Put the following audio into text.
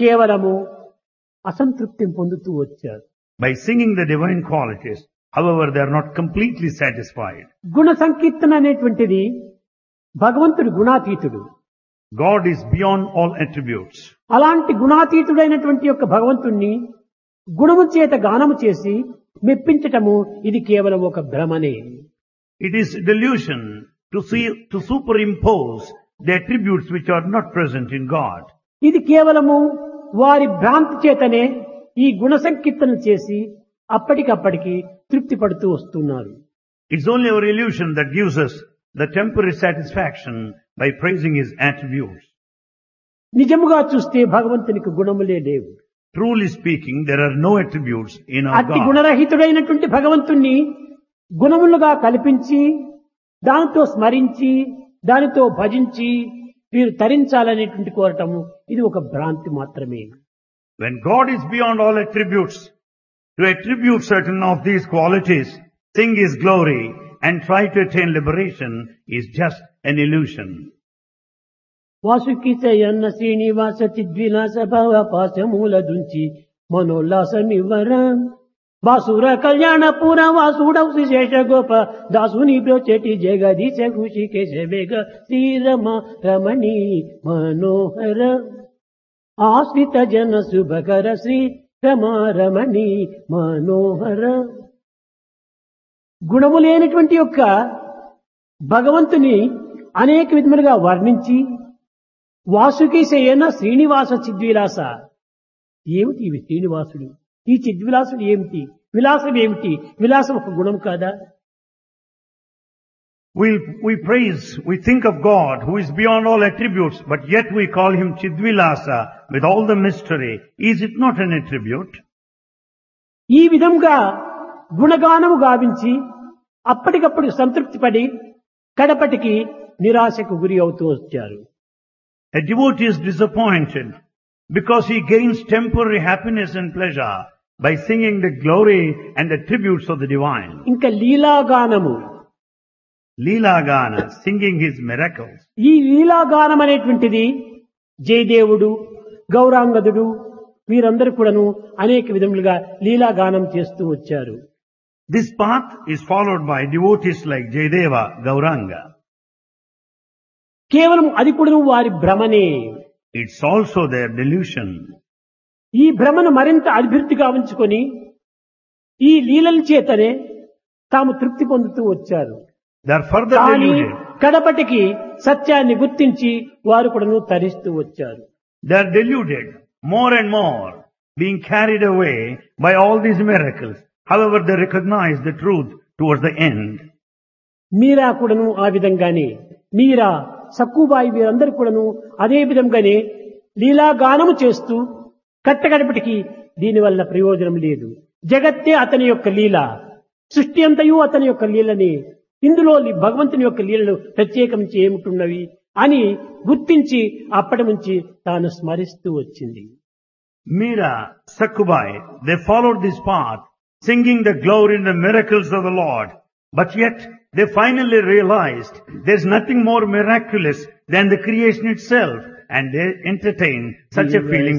కేవలము అసంతృప్తిని పొందుతూ వచ్చారు By singing the divine qualities, however, they are not completely satisfied. గుణ సంకీర్తన అనేటువంటిది భగవంతుడు గుణాతీతుడు God is beyond all attributes. అలాంటి గుణాతీతుడైనటువంటి యొక్క భగవంతుణ్ణి గుణము చేత గానము చేసి మెప్పించటము ఇది కేవలం ఒక భ్రమనే It is delusion to see, to superimpose the attributes which are not present in God. ఇది కేవలము వారి భ్రాంతి చేతనే ఈ గుణ సంకీర్తన చేసి అప్పటికప్పటికి తృప్తి పడుతూ వస్తున్నారు It's only our illusion that gives us the temporary satisfaction by praising His attributes. నిజముగా చూస్తే భగవంతునికి గుణములే లేవు Truly speaking, there are no attributes in our అట్టి God. గుణరహితుడైనటువంటి భగవంతుణ్ణి గుణములుగా కల్పించి దానితో స్మరించి దానితో భజించి వీరు తరించాలనేటువంటి కోరటము ఇది ఒక భ్రాంతి మాత్రమే When God is beyond all attributes, to attribute certain of these qualities, sing His glory and try to attain liberation is just an illusion. Vasuki చయన్న Srinivasa చిద్విలాస భవ పాశమూల దుంచి మనోల్లాసమివ్వర బాసుర కళ్యాణ పుర వాసుడవు శేష గోప దాసుని బ్రోచెటి జగదీశ ఖుషి కేశవేగ శ్రీరమ రమణి మనోహర ఆశ్రిత జన శుభకర శ్రీ రమారమణి మనోహర గుణము లేనటువంటి యొక్క భగవంతుని అనేక విధములుగా వర్ణించి వాసుకీశయన శ్రీనివాస చిద్విలాస ఏమిటి ఇవి శ్రీనివాసుడు ఈ చిద్విలాసుడు ఏమిటి విలాసం ఏమిటి విలాసం ఒక గుణం కాదా We, we praise, we think of God who is beyond all attributes, but yet we call him Chidvilasa with all the mystery. Is it not an attribute? ఈ విధంగా గుణగానము గావించి అప్పటికప్పుడు సంతృప్తి పడి కడపటికి నిరాశకు గురి అవుతూ వచ్చారు A devotee is disappointed because he gains temporary happiness and pleasure by singing the glory and attributes of the divine. ఇంకా లీలాగానము Leela Gana, singing his miracles. ఈ లీలాగానం అనేటువంటిది జయదేవుడు గౌరాంగదుడు వీరందరూ కూడాను అనేక విధములుగా లీలాగానం చేస్తూ వచ్చారు This path is followed by devotees like Jayadeva, Gauranga. కేవలం అది కూడాను వారి భ్రమనే It's also their delusion. ఈ భ్రమను మరింత అభివృద్ధిగా ఉంచుకొని ఈ లీలల చేతనే తాము తృప్తి పొందుతూ వచ్చారు They are further కానీ deluded. కడపటికి సత్యాన్ని గుర్తించి వారు కూడాను తరిస్తూ వచ్చారు They are deluded more and more, being carried away by all these miracles. However, they recognize the truth towards the end. మీరా కూడాను ఆ విధంగానే మీరా సక్కుబాయి వీరందరూ కూడాను అదే విధంగానే లీలాగానము చేస్తూ కట్టగడపటికి దీనివల్ల ప్రయోజనం లేదు జగత్తే అతని యొక్క లీల సృష్టి అంతయు అతని యొక్క లీలని ఇందులో లి- భగవంతుని యొక్క లీలలు ప్రత్యేకించి ఏమిటున్నవి అని గుర్తించి అప్పటి నుంచి తాను స్మరిస్తూ వచ్చింది Meera, Sakubai, they followed this path, singing the glory and the miracles of the Lord. But yet, they finally realized there's nothing more miraculous than the creation itself, and they entertain such a feeling